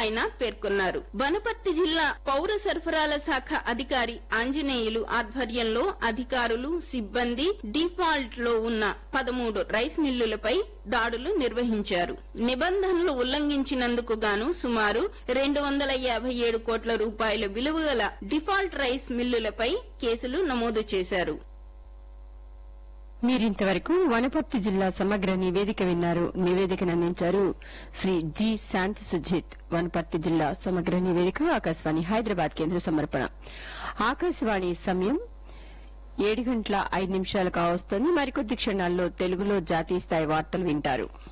ఆయన పేర్కొన్నారు వనపర్తి జిల్లా పౌర సరఫరాల శాఖ అధికారి ఆంజనేయులు ఆధ్వర్యంలో అధికారులు సిబ్బంది డిఫాల్ట్ లో ఉన్న పదమూడు రైస్ మిల్లులపై దాడులు నిర్వహించారు నిబంధనలు ఉల్లంఘించినందుకు గాను సుమారు రెండు వందల యాభై ఏడు కోట్ల రూపాయల విలువ గల డిఫాల్ట్ రైస్ మిల్లులపై కేసులు నమోదు చేశారు మీరింతవరకు వనపర్తి జిల్లా సమగ్ర నివేదిక విన్నారు నివేదికను అందించారు శ్రీ జి శాంతి సుజిత్ వనపర్తి జిల్లా సమగ్ర నివేదిక ఆకాశవాణి హైదరాబాద్ కేంద్ర సమర్పణ ఆకాశవాణి సమయం ఏడు గంటల ఐదు నిమిషాలు కావస్తోంది మరికొద్ది క్షణాల్లో తెలుగులో జాతీయ స్థాయి వార్తలు వింటారు